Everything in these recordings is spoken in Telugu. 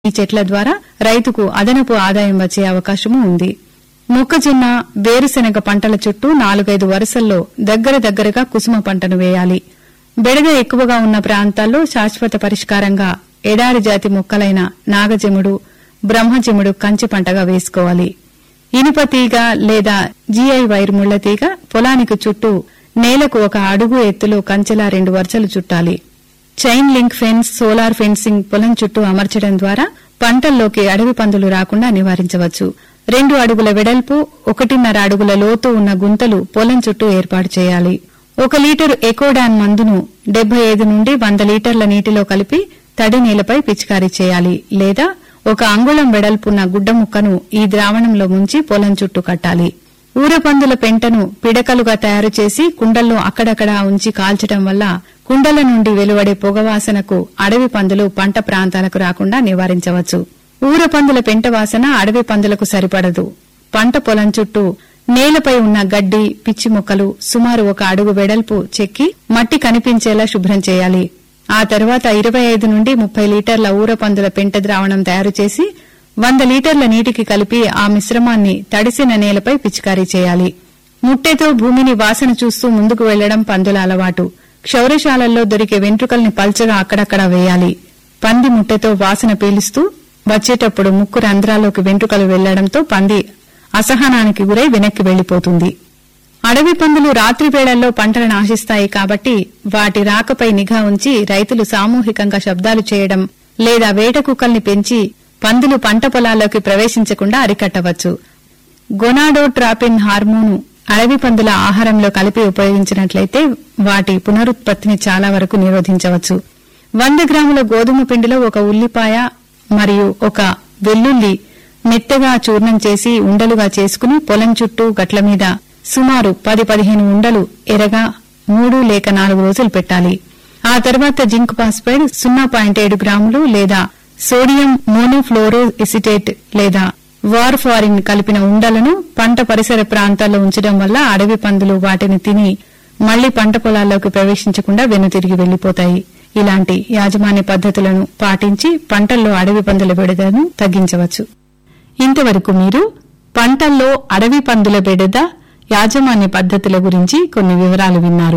ఈ చెట్ల ద్వారా రైతుకు అదనపు ఆదాయం వచ్చే అవకాశము ఉంది మొక్కజొన్న వేరుశెనగ పంటల చుట్టూ నాలుగైదు వరుసల్లో దగ్గర దగ్గరగా కుసుమ పంటను వేయాలి బెడద ఎక్కువగా ఉన్న ప్రాంతాల్లో శాశ్వత పరిష్కారంగా ఎడారి జాతి మొక్కలైన నాగజెముడు బ్రహ్మజెముడు కంచి పంటగా వేసుకోవాలి ఇనుప తీగ లేదా జీఐ వైర్ ముళ్ల తీగ పొలానికి చుట్టూ నేలకు ఒక అడుగు ఎత్తులో కంచెలా రెండు వరుసలు చుట్టాలి chain link fence solar fencing పొలం చుట్టూ అమర్చడం ద్వారా పంటల్లోకి అడవి పందులు రాకుండా నివారించవచ్చు రెండు అడుగుల వెడల్పు ఒకటిన్నర అడుగుల లోతు ఉన్న గుంతలు పొలం చుట్టూ ఏర్పాటు చేయాలి ఒక లీటరు ఎకోడాన్ మందును డెబ్బై ఐదు నుండి వంద లీటర్ల నీటిలో కలిపి తడి నేలపై పిచికారీ చేయాలి లేదా ఒక అంగుళం వెడల్పున్న గుడ్డ ముక్కను ఈ ద్రావణంలో ముంచి పొలం చుట్టూ కట్టాలి ఊరపందుల పెంటను పిడకలుగా తయారు చేసి కుండల్లో అక్కడక్కడా ఉంచి కాల్చడం వల్ల కుండల నుండి వెలువడే పొగవాసనకు అడవి పందులు పంట ప్రాంతాలకు రాకుండా నివారించవచ్చు ఊరపందుల పెంట వాసన అడవి పందులకు సరిపడదు పంట పొలం చుట్టూ నేలపై ఉన్న గడ్డి పిచ్చి మొక్కలు సుమారు ఒక అడుగు వెడల్పు చెక్కి మట్టి కనిపించేలా శుభ్రం చేయాలి ఆ తర్వాత ఇరవై ఐదు నుండి ముప్పై లీటర్ల ఊరపందుల పెంట ద్రావణం తయారు చేసి వంద లీటర్ల నీటికి కలిపి ఆ మిశ్రమాన్ని తడిసిన నేలపై పిచికారీ చేయాలి ముట్టెతో భూమిని వాసన చూస్తూ ముందుకు వెళ్లడం పందుల అలవాటు క్షౌరశాలల్లో దొరికే వెంట్రుకల్ని పల్చగా అక్కడక్కడా వేయాలి పంది ముట్టెతో వాసన పీలుస్తూ వచ్చేటప్పుడు ముక్కు రంధ్రాల్లోకి వెంట్రుకలు వెళ్లడంతో పంది అసహనానికి గురై వెనక్కి వెళ్లిపోతుంది అడవి పందులు రాత్రి వేళల్లో పంటలను ఆశిస్తాయి కాబట్టి వాటి రాకపై నిఘా ఉంచి రైతులు సామూహికంగా శబ్దాలు చేయడం లేదా వేట కుక్కల్ని పెంచి పందులు పంట పొలాల్లోకి ప్రవేశించకుండా అరికట్టవచ్చు గొనాడోట్రాపిన్ హార్మోను అడవి పందుల ఆహారంలో కలిపి ఉపయోగించినట్లయితే వాటి పునరుత్పత్తిని చాలా వరకు నిరోధించవచ్చు వంద గ్రాముల గోధుమ పిండిలో ఒక ఉల్లిపాయ మరియు ఒక వెల్లుల్లి మెత్తగా చూర్ణం చేసి ఉండలుగా చేసుకుని పొలం చుట్టూ గట్ల మీద సుమారు పది పదిహేను ఉండలు ఎరగా మూడు లేక నాలుగు రోజులు పెట్టాలి ఆ తర్వాత జింక్ ఫాస్ఫైడ్ సున్నా పాయింట్ ఏడు గ్రాములు లేదా సోడియం మోనోఫ్లోరో ఎసిటేట్ లేదా వార్ఫారిన్ కలిపిన ఉండలను పంట పరిసర ప్రాంతాల్లో ఉంచడం వల్ల అడవి పందులు వాటిని తిని మళ్లీ పంట పొలాల్లోకి ప్రవేశించకుండా వెనుతిరిగి వెళ్లిపోతాయి ఇలాంటి యాజమాన్య పద్ధతులను పాటించి పంటల్లో అడవి పందుల బెడదను తగ్గించవచ్చు ఇంతవరకు మీరు పంటల్లో అడవి పందుల బెడద యాజమాన్య పద్ధతుల గురించి కొన్ని వివరాలు విన్నారు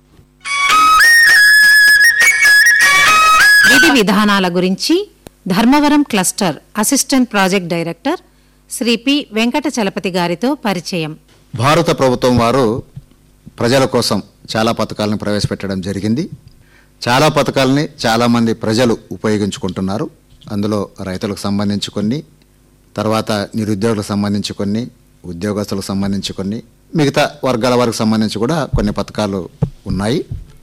విధి విధానాల గురించి Dharmavaram cluster assistant project director Shri P Venkata Chalapathi గారితో పరిచయం భారత ప్రభుత్వం వారు ప్రజల కోసం చాలా పథకాలను ప్రవేశపెట్టడం జరిగింది చాలా పథకాలని చాలామంది ప్రజలు ఉపయోగించుకుంటున్నారు అందులో రైతులకు సంబంధించి కొన్ని తర్వాత నిరుద్యోగులకు సంబంధించి కొన్ని ఉద్యోగస్తులకు సంబంధించి కొన్ని మిగతా వర్గాల వారికి సంబంధించి కూడా కొన్ని పథకాలు ఉన్నాయి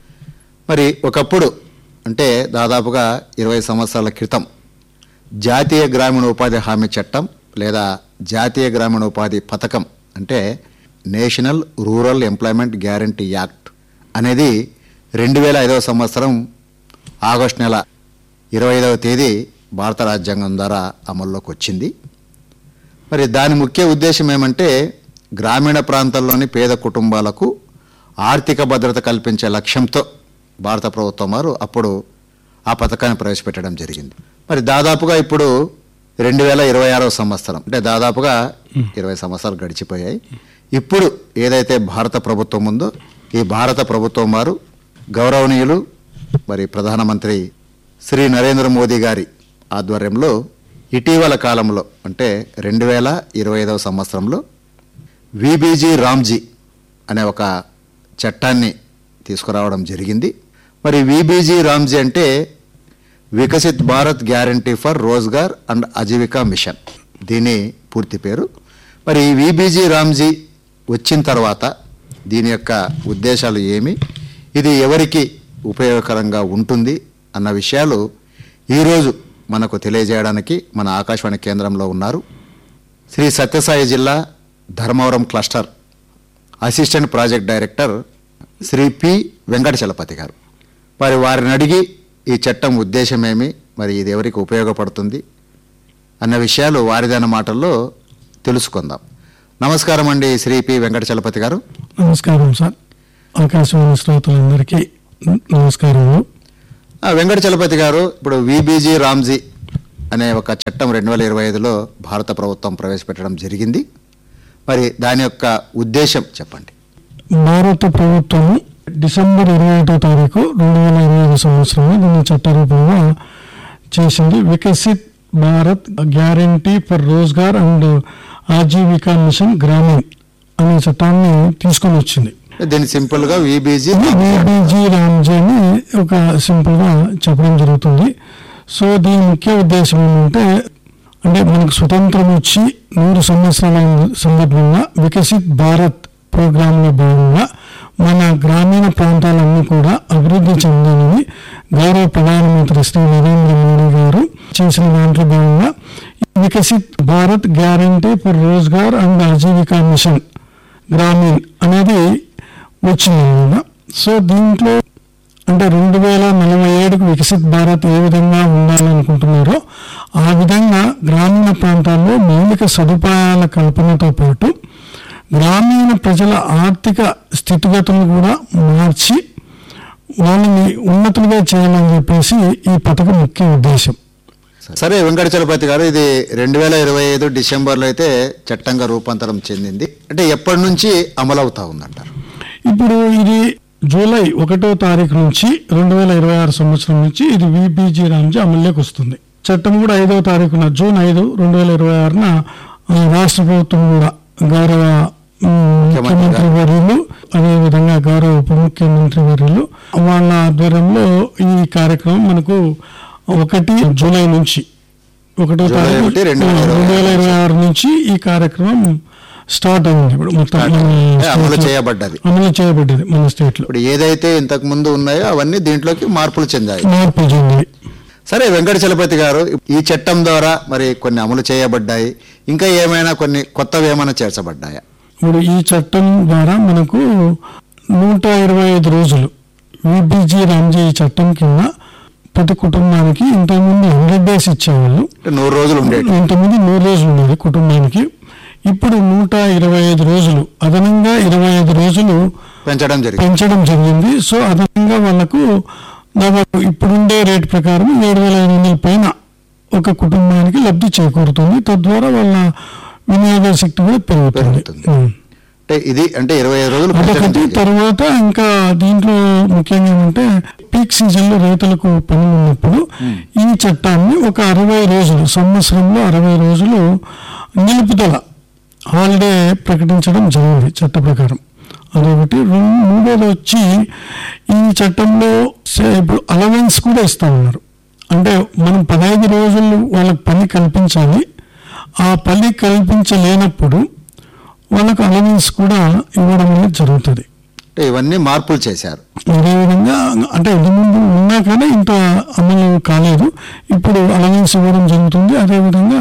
మరి ఒకప్పుడు అంటే దాదాపుగా ఇరవై సంవత్సరాల క్రితం జాతీయ గ్రామీణ ఉపాధి హామీ చట్టం లేదా జాతీయ గ్రామీణ ఉపాధి పథకం అంటే National Rural Employment Guarantee Act అనేది రెండు వేల ఐదవ సంవత్సరం ఆగస్టు నెల ఇరవై ఐదవ తేదీ భారత రాజ్యాంగం ద్వారా అమల్లోకి వచ్చింది మరి దాని ముఖ్య ఉద్దేశం ఏమంటే గ్రామీణ ప్రాంతాల్లోని పేద కుటుంబాలకు ఆర్థిక భద్రత కల్పించే లక్ష్యంతో భారత ప్రభుత్వం వారు అప్పుడు ఆ పథకాన్ని ప్రవేశపెట్టడం జరిగింది మరి దాదాపుగా ఇప్పుడు రెండు వేల ఇరవై ఆరవ సంవత్సరం అంటే దాదాపుగా ఇరవై సంవత్సరాలు గడిచిపోయాయి ఇప్పుడు ఏదైతే భారత ప్రభుత్వం ఉందో ఈ భారత ప్రభుత్వం వారు గౌరవనీయులు మరి ప్రధానమంత్రి శ్రీ నరేంద్ర మోదీ గారి ఆధ్వర్యంలో ఇటీవల కాలంలో అంటే రెండు వేల ఇరవై ఐదవ సంవత్సరంలో విబీజీ రామ్జీ అనే ఒక చట్టాన్ని తీసుకురావడం జరిగింది మరి విబీజీ రామ్జీ అంటే Viksit Bharat guarantee for Rozgar and Ajeevika mission దీని పూర్తి పేరు మరి ఈ విబీజీ రామ్జీ వచ్చిన తర్వాత దీని యొక్క ఉద్దేశాలు ఏమి ఇది ఎవరికి ఉపయోగకరంగా ఉంటుంది అన్న విషయాలు ఈరోజు మనకు తెలియజేయడానికి మన ఆకాశవాణి కేంద్రంలో ఉన్నారు శ్రీ సత్యసాయి జిల్లా Dharmavaram cluster assistant project director Shri P Venkata Chalapathi garu మరి వారిని అడిగి ఈ చట్టం ఉద్దేశమేమి మరి ఇది ఎవరికి ఉపయోగపడుతుంది అన్న విషయాలు వారిదైన మాటల్లో తెలుసుకుందాం నమస్కారం అండి శ్రీ పి వెంకట చలపతి గారు నమస్కారం సార్ ఆకాశవాణి శ్రోతలందరికీ న- నమస్కారము ఆ, వెంకట చలపతి గారు ఇప్పుడు విబీజీ రామ్జీ అనే ఒక చట్టం రెండు వేల ఇరవై ఐదులో భారత ప్రభుత్వం ప్రవేశపెట్టడం జరిగింది మరి దాని యొక్క ఉద్దేశం చెప్పండి భారత ప్రభుత్వం డిసెంబర్ ఇరవై ఒకటో తారీఖు రెండు వేల ఇరవై ఐదు సంవత్సరంలో దీన్ని చట్టరూపంగా చేసింది Viksit Bharat guarantee for Rozgar and Ajeevika mission Gramin అనే చట్టాన్ని తీసుకొని వచ్చింది దీన్ని సింపుల్గా విబీజీ విబిజి రామ్జీ అని ఒక సింపుల్ గా చెప్పడం జరుగుతుంది సో దీని ముఖ్య ఉద్దేశం ఏంటంటే అంటే మనకు స్వతంత్రం వచ్చి నూరు సంవత్సరాల సందర్భంగా వికసిత్ భారత్ ప్రోగ్రామ్ లో భాగంగా మన గ్రామీణ ప్రాంతాలన్నీ కూడా అభివృద్ధి చెందాలని గౌరవ ప్రధానమంత్రి శ్రీ నరేంద్ర మోడీ గారు చేసిన దాంట్లో భాగంగా Viksit Bharat guarantee for Rozgar and Ajeevika mission Gramin అనేది వచ్చిందన్నమాట సో దీంట్లో అంటే రెండు వేల నలభై ఏడుకు వికసిత్ భారత్ ఏ విధంగా ఉండాలనుకుంటున్నారో ఆ విధంగా గ్రామీణ ప్రాంతాల్లో మౌలిక సదుపాయాల కల్పనతో పాటు గ్రామీణ ప్రజల ఆర్థిక స్థితిగతులను కూడా మార్చి వాళ్ళని ఉన్నతులుగా చేయాలని చెప్పేసి ఈ పథకం ముఖ్య ఉద్దేశం సరే వెంకట చలపతి గారు ఇది రెండు వేల ఇరవై ఐదు డిసెంబర్లో అయితే చట్టంగా రూపాంతరం చెందింది అంటే ఎప్పటి నుంచి అమలవుతా ఉందంటారు ఇప్పుడు ఇది జూలై ఒకటో తారీఖు నుంచి రెండు వేల ఇరవై ఆరు సంవత్సరం నుంచి ఇది విబిజి రామ్జీ అమల్లోకి వస్తుంది చట్టం కూడా ఐదవ తారీఖున జూన్ ఐదు రెండు వేల ఇరవై ఆరున ఆ, రాష్ట్ర ప్రభుత్వం కూడా గౌరవ ఉమ్, ముఖ్యమంత్రి వర్యులు అదేవిధంగా గౌరవ ఉప ముఖ్యమంత్రి వర్యులు వాళ్ళ ఆధ్వర్యంలో ఈ కార్యక్రమం మనకు ఒకటి జూలై నుంచి ఒకటో జూలై తారీఖు ఒకటి, రెండు వేల ఇరవై రెండు వేల ఇరవై ఆరు నుంచి ఈ కార్యక్రమం స్టార్ట్ అయింది ఇప్పుడు మొత్తం మన అంటే అమలు స్టేట్లో. చేయబడ్డది అమలు చేయబడ్డది మన స్టేట్ లో ఇప్పుడు ఏదైతే ఇంతకు ముందు ఉన్నాయో అవన్నీ దీంట్లోకి మార్పులు చెందాయి మార్పులు చెంది సరే వెంకట చలపతి గారు ఈ చట్టం ద్వారా మరి కొన్ని అమలు చేయబడ్డాయి ఇంకా ఏమైనా కొన్ని కొత్తవి ఏమైనా చేర్చబడ్డాయా ఇప్పుడు ఈ చట్టం ద్వారా మనకు నూట ఇరవై ఐదు రోజులు విబిజి రామ్జీ ఈ చట్టం కింద ప్రతి కుటుంబానికి ఇంతకుముందు హండ్రెడ్ డేస్ ఇచ్చేవాళ్ళు అంటే నూరు రోజులు ఉండేవి ఇంతకుముందు నూరు రోజులు ఉండేది కుటుంబానికి ఇప్పుడు నూట ఇరవై ఐదు రోజులు అదనంగా ఇరవై ఐదు రోజులు పెంచడం జరిగింది పెంచడం జరిగింది సో అదనంగా వాళ్ళకు దాదాపు ఇప్పుడుండే రేట్ ప్రకారం ఏడు వేల ఐదు వందల పైన ఒక కుటుంబానికి లబ్ధి చేకూరుతుంది తద్వారా వాళ్ళ వినియోగ శక్తి కూడా పెరుగుతుంది పెరుగుతుంది. ఉం. అంటే ఇది అంటే ఇరవై ఐదు రోజులు పెంచడం అదొకటి జరిగింది. తర్వాత ఇంకా దీంట్లో ముఖ్యంగా ఏమంటే పీక్ సీజన్ లో రైతులకు పని ఉన్నప్పుడు ఈ చట్టాన్ని ఒక అరవై రోజులు సంవత్సరంలో అరవై రోజులు నిలుపుదల హాలిడే ప్రకటించడం జరిగింది చట్ట ప్రకారం అదొకటి రెండు మూడోది వచ్చి ఈ చట్టంలో సే- ఇప్పుడు అలవెన్స్ కూడా ఇస్తా ఉన్నారు అంటే మనం పదహైదు రోజులు వాళ్ళకి పని కల్పించాలి ఆ పని కల్పించలేనప్పుడు వాళ్ళకు అలవెన్స్ కూడా ఇవ్వడం అనేది జరుగుతుంది అంటే ఇవన్నీ మార్పులు చేశారు అదేవిధంగా అంటే ఇంత ముందు ఉన్నా కానీ ఇంత అమలు కాలేదు ఇప్పుడు అలవెన్స్ ఇవ్వడం జరుగుతుంది అదేవిధంగా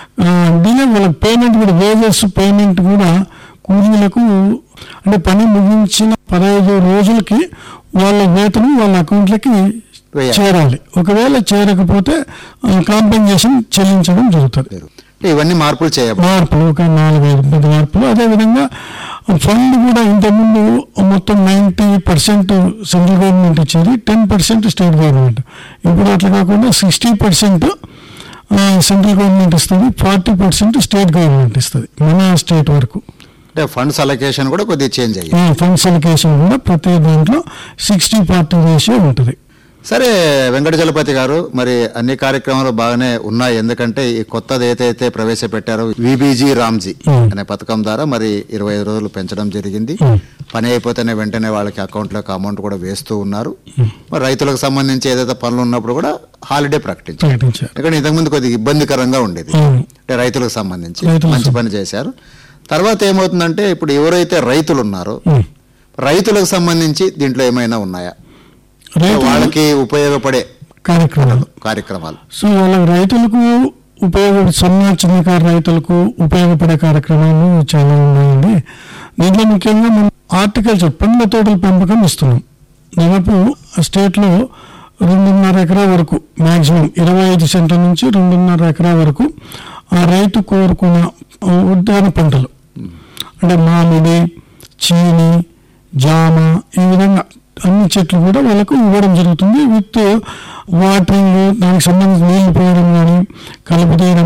డిలే వాళ్ళకి పేమెంట్ కూడా వేజెస్ పేమెంట్ కూడా కూలీలకు అంటే పని ముగించిన పదహైదు రోజులకి వాళ్ళ వేతనం వాళ్ళ అకౌంట్లకి వేయాలి. చేరాలి ఒకవేళ చేరకపోతే కాంపెన్సేషన్ చెల్లించడం జరుగుతుంది అంటే ఇవన్నీ మార్పులు చేయబడ్డాయి మార్పులు ఒక నాలుగైదు పెద్ద మార్పులు అదేవిధంగా ఫండ్ కూడా ఇంతకుముందు మొత్తం నైంటీ పర్సెంట్ సెంట్రల్ గవర్నమెంట్ ఇచ్చేది టెన్ పర్సెంట్ స్టేట్ గవర్నమెంట్ ఇప్పుడు అట్లా కాకుండా సిక్స్టీ పర్సెంట్ సెంట్రల్ గవర్నమెంట్ ఇస్తుంది ఫార్టీ పర్సెంట్ స్టేట్ గవర్నమెంట్ ఇస్తుంది మన స్టేట్ వరకు అంటే ఫండ్స్ అలొకేషన్ కూడా కొద్దిగా చేంజ్ అయ్యింది ఫండ్స్ అలికేషన్ కూడా ప్రతి దాంట్లో సిక్స్టీ ఫార్టీ రేషియో ఉంటుంది సరే వెంకట చలపతి గారు మరి అన్ని కార్యక్రమాలు బాగానే ఉన్నాయి ఎందుకంటే ఈ కొత్తది ఏదైతే ప్రవేశపెట్టారో విబీజీ రామ్జీ Hmm. అనే పథకం ద్వారా మరి ఇరవై ఐదు రోజులు పెంచడం జరిగింది Hmm. పని అయిపోతేనే వెంటనే వాళ్ళకి అకౌంట్లోకి అమౌంట్ కూడా వేస్తూ ఉన్నారు మరి రైతులకు సంబంధించి ఏదైతే పనులు ఉన్నప్పుడు కూడా హాలిడే ప్రకటించారు ప్రకటించారు ఎందుకంటే ఇంతకుముందు కొద్దిగా ఇబ్బందికరంగా ఉండేది అవును. అంటే రైతులకు సంబంధించి రైతులకు మంచి పని చేశారు తర్వాత ఏమవుతుందంటే ఇప్పుడు ఎవరైతే రైతులు ఉన్నారో ఉం. రైతులకు సంబంధించి దీంట్లో ఏమైనా ఉన్నాయా రైతు వాళ్ళకి ఉపయోగపడే కార్యక్రమాలు కార్యక్రమాలు సో వాళ్ళ రైతులకు ఉపయోగ సన్న చిన్నకారు రైతులకు ఉపయోగపడే కార్యక్రమాలు చాలా ఉన్నాయండి దీంట్లో ముఖ్యంగా మనం హార్టికల్చర్ పండ్ల తోటల పెంపకం ఇస్తున్నాం దాదాపు స్టేట్లో రెండున్నర ఎకరా వరకు మాక్సిమం ఇరవై ఐదు సెంట్ల నుంచి రెండున్నర ఎకరా వరకు ఆ రైతు కోరుకున్న ఉద్యాన పంటలు అంటే మామిడి చీని జామ ఈ విధంగా అన్ని చెట్లు కూడా వాళ్ళకు ఇవ్వడం జరుగుతుంది విత్ వాటరింగ్ దానికి సంబంధించి నీళ్లు పోయడం కానీ కలుపు తీయడం